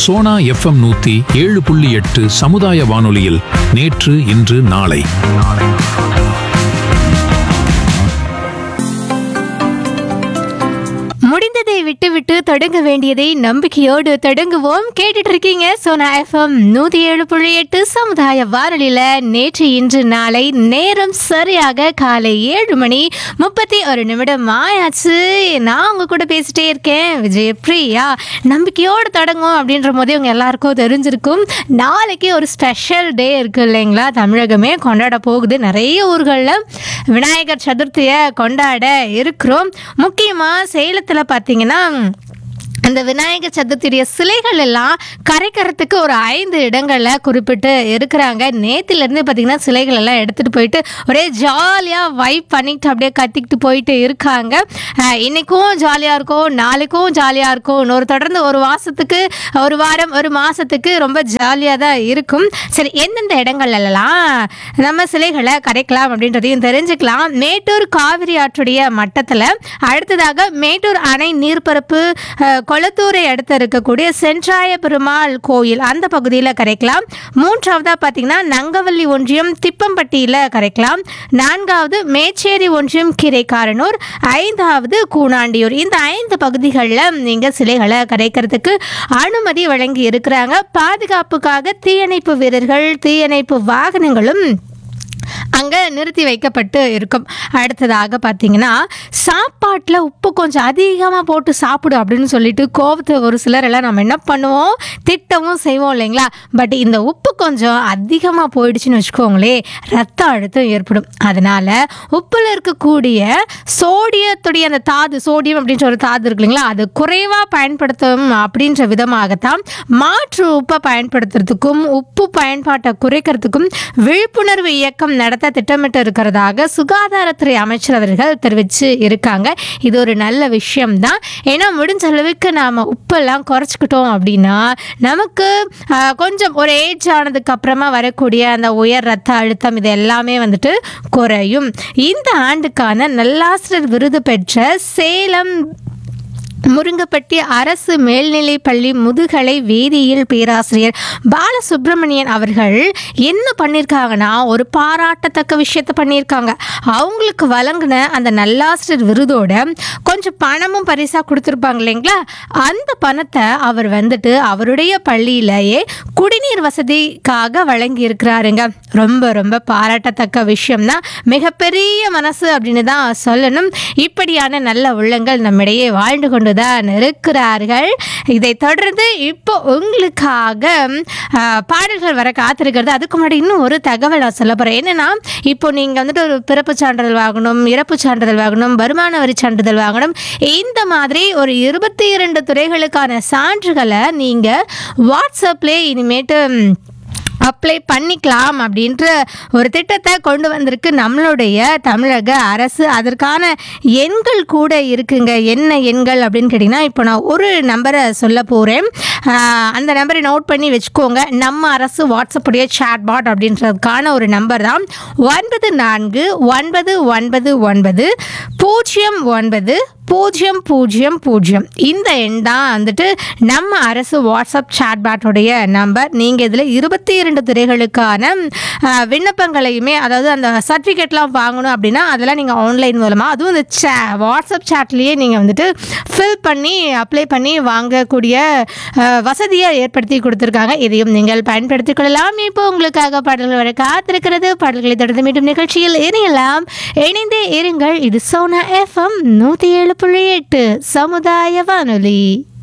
Sona FM நூத்தி ஏழு புள்ளி எட்டு சமுதாய வானொலியில் நேற்று இன்று நாளை முடிந்ததை விட்டு விட்டு தொடங்க வேண்டியதை நம்பிக்கையோடு தொடங்குவோம் கேட்டுட்டு இருக்கீங்க சோனா எஃப்எம் நூத்தி ஏழு புள்ளி எட்டு சமுதாய வாரொலியில நேற்று இன்று நாளை நேரம் சரியாக காலை ஏழு மணி முப்பத்தி ஒரு நிமிடம் ஆயாச்சு நான் உங்க கூட பேசிட்டே இருக்கேன் விஜய் பிரியா நம்பிக்கையோடு தொடங்கும் அப்படின்ற போதே உங்க எல்லாருக்கும் தெரிஞ்சிருக்கும் நாளைக்கு ஒரு ஸ்பெஷல் டே இருக்கு இல்லைங்களா தமிழகமே கொண்டாட போகுது நிறைய ஊர்களில் விநாயகர் சதுர்த்தியை கொண்டாட இருக்கிறோம் முக்கியமாக சேலத்தில் பார்த்தீங்கன்னா அந்த விநாயகர் சதுர்த்தியுடைய சிலைகள் எல்லாம் கரைக்கிறதுக்கு ஒரு ஐந்து இடங்கள்ல குறிப்பிட்டு இருக்கிறாங்க நேத்திலேருந்து பார்த்தீங்கன்னா சிலைகள் எல்லாம் எடுத்துகிட்டு போயிட்டு ஒரே ஜாலியாக வைப் பண்ணிட்டு அப்படியே கத்திக்கிட்டு போயிட்டு இருக்காங்க அஹ் இன்னைக்கும் ஜாலியாக இருக்கும் நாளைக்கும் ஜாலியாக இருக்கும் இன்னொரு தொடர்ந்து ஒரு மாதத்துக்கு ஒரு வாரம் ஒரு மாதத்துக்கு ரொம்ப ஜாலியாக தான் இருக்கும் சரி எந்தெந்த இடங்கள்லாம் நம்ம சிலைகளை கரைக்கலாம் அப்படின்றதையும் தெரிஞ்சுக்கலாம் மேட்டூர் காவிரி ஆற்றுடைய மட்டத்தில் அடுத்ததாக மேட்டூர் அணை நீர்ப்பரப்பு அஹ், கொளத்தூரை அடுத்து இருக்கக்கூடிய சென்றாய பெருமாள் கோயில் அந்த பகுதியில் கரைக்கலாம் மூன்றாவதாக பார்த்தீங்கன்னா நங்கவல்லி ஒன்றியம் திப்பம்பட்டியில் கரைக்கலாம் நான்காவது மேச்சேரி ஒன்றியம் கிரைக்காரனூர் ஐந்தாவது கூனாண்டியூர் இந்த ஐந்து பகுதிகளில் நீங்கள் சிலைகளை கரைக்கிறதுக்கு அனுமதி வழங்கி இருக்கிறாங்க பாதுகாப்புக்காக தீயணைப்பு வீரர்கள் தீயணைப்பு வாகனங்களும் அங்கே நிறுத்தி வைக்கப்பட்டு இருக்கும் அடுத்ததாக பார்த்தீங்கன்னா சாப்பாட்டில் உப்பு கொஞ்சம் அதிகமாக போட்டு சாப்பிடு அப்படின்னு சொல்லிட்டு கோபத்தை ஒரு சிலர் எல்லாம் நம்ம என்ன பண்ணுவோம் திட்டமும் செய்வோம் இல்லைங்களா பட் இந்த உப்பு கொஞ்சம் அதிகமாக போயிடுச்சுன்னு வச்சுக்கோங்களே ரத்த அழுத்தம் ஏற்படும் அதனால் உப்பில் இருக்கக்கூடிய சோடியத்துடைய அந்த தாது சோடியம் அப்படின்ற ஒரு தாது இருக்கு இல்லைங்களா அது குறைவாக பயன்படுத்தும் அப்படின்ற விதமாகத்தான் மாற்று உப்பை பயன்படுத்துறதுக்கும் உப்பு பயன்பாட்டை குறைக்கிறதுக்கும் விழிப்புணர்வு இயக்கம் நடத்த திட்டமிட்டு இருக்கிறதாக சுகாதாரத்துறை அமைச்சர் அவர்கள் தெரிவித்து இருக்காங்க இது ஒரு நல்ல விஷயம்தான் ஏன்னா முடிஞ்ச அளவுக்கு நாம் உப்பெல்லாம் குறைச்சிக்கிட்டோம் அப்படின்னா நமக்கு ஆஹ், கொஞ்சம் ஒரு ஏஜ் ஆனதுக்கு அப்புறமா வரக்கூடிய அந்த உயர் ரத்த அழுத்தம் இது எல்லாமே வந்துட்டு குறையும் இந்த ஆண்டுக்கான நல்லாசிரியர் விருது பெற்ற சேலம் முருங்கப்பட்டி அரசு மேல்நிலைப் பள்ளி முதுகலை வேதியியல் பேராசிரியர் பாலசுப்ரமணியன் அவர்கள் என்ன பண்ணியிருக்காங்கன்னா ஒரு பாராட்டத்தக்க விஷயத்த பண்ணியிருக்காங்க அவங்களுக்கு வழங்கின அந்த நல்லாசிரியர் விருதோட கொஞ்சம் பணமும் பரிசாக கொடுத்துருப்பாங்க இல்லைங்களா அந்த பணத்தை அவர் வந்துட்டு அவருடைய பள்ளியிலேயே குடிநீர் வசதிக்காக வழங்கி இருக்கிறாருங்க ரொம்ப ரொம்ப பாராட்டத்தக்க விஷயம்தான் மிகப்பெரிய மனசு அப்படின்னு தான் சொல்லணும் இப்படியான நல்ல உள்ளங்கள் நம்மிடையே வாழ்ந்து கொண்டு தான் இருக்கிறார்கள் இதை தொடர்ந்து இப்போ உங்களுக்காக ஆ, பாடல்கள் வர காத்திருக்கிறது அதுக்கு முன்னாடி இன்னும் ஒரு தகவல் நான் சொல்ல போகிறேன் என்னன்னா இப்போ நீங்கள் வந்துட்டு ஒரு பிறப்பு சான்றிதழ் வாங்கணும் இறப்பு சான்றிதழ் வாங்கணும் வருமான வரி சான்றிதழ் வாங்கணும் இந்த மாதிரி ஒரு இருபத்தி இரண்டு துறைகளுக்கான சான்றுகளை நீங்கள் வாட்ஸ்அப்லேயே இனிமேட்டு ம், அப்ளை பண்ணிக்கலாம் அப்படின்ற ஒரு திட்டத்தை கொண்டு வந்திருக்கு நம்மளுடைய தமிழக அரசு அதற்கான எண்கள் கூட இருக்குங்க என்ன எண்கள் அப்படின்னு கேட்டிங்கன்னா இப்போ நான் ஒரு நம்பரை சொல்ல போகிறேன் அந்த நம்பரை நோட் பண்ணி வச்சுக்கோங்க நம்ம அரசு வாட்ஸ்அப்புடைய சாட்பாட் அப்படின்றதுக்கான ஒரு நம்பர் தான் ஒன்பது நான்கு ஒன்பது ஒன்பது ஒன்பது பூஜ்ஜியம் ஒன்பது பூஜ்ஜியம் பூஜ்ஜியம் பூஜ்ஜியம் இந்த எண் தான் வந்துட்டு நம்ம அரசு வாட்ஸ்அப் சாட்பாட்டோடைய நம்பர் நீங்கள் இதில் இருபத்தி இரண்டு துறைகளுக்கான ஆ, விண்ணப்பங்களையுமே அதாவது அந்த சர்டிஃபிகேட்லாம் வாங்கணும் அப்படின்னா அதெல்லாம் நீங்கள் ஆன்லைன் மூலமாக அதுவும் இந்த சே வாட்ஸ்அப் சாட்லேயே நீங்கள் வந்துட்டு ஃபில் பண்ணி அப்ளை பண்ணி வாங்கக்கூடிய ஆ, வசதியை ஏற்படுத்தி கொடுத்துருக்காங்க இதையும் நீங்கள் பயன்படுத்திக் கொள்ளலாம் இப்போ உங்களுக்காக பாடல்கள் வர காத்திருக்கிறது பாடல்களை தொடர்ந்து மீண்டும் நிகழ்ச்சியில் இணையலாம் இணைந்தே இருங்கள் இது சோனா எஃப்எம் நூற்றி ஏழு புள்ளி எட்டு சமுதாய வானொலி